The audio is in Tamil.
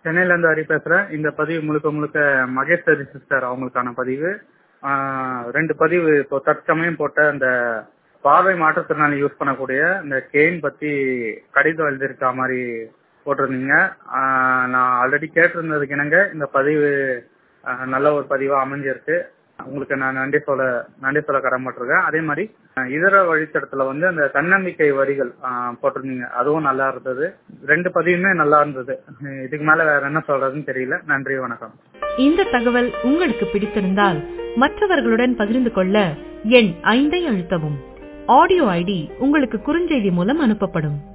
சென்னையில இருந்து ஹரி பேசுறேன் இந்த பதிவு முழுக்க முழுக்க மகேஸ்வரி சிஸ்டர் அவங்களுக்கான பதிவு ஆஹ் ரெண்டு பதிவு இப்போ தற்சமயம் போட்ட அந்த பார்வை மாற்றுத்திறனாளி யூஸ் பண்ணக்கூடிய இந்த கெயின் பத்தி கடிதம் எழுதியிருக்கா மாதிரி போட்டிருந்தீங்க ஆஹ் நான் ஆல்ரெடி கேட்டிருந்ததுக்கு இணங்க இந்த பதிவு ஆஹ் நல்ல ஒரு பதிவா அமைஞ்சிருக்கு உங்களுக்கு நான் நன்றி சொல்ல நன்றி சொல்ல கடமைப்பட்டிருக்கேன் அதே மாதிரி அஹ் இதர வழித்தடத்துல வந்து அந்த தன்னம்பிக்கை வரிகள் ஆஹ் போட்டிருந்தீங்க அதுவும் நல்லா இருந்தது ரெண்டு பதிவுமே நல்லா இருந்தது இதுக்கு மேல வேற என்ன சொல்றதுன்னு தெரியல நன்றி வணக்கம் இந்த தகவல் உங்களுக்கு பிடித்திருந்தால் மற்றவர்களுடன் பகிர்ந்து கொள்ள எண் ஐந்தை அழுத்தவும் ஆடியோ ஐடி உங்களுக்கு குறுஞ்செய்தி மூலம் அனுப்பப்படும்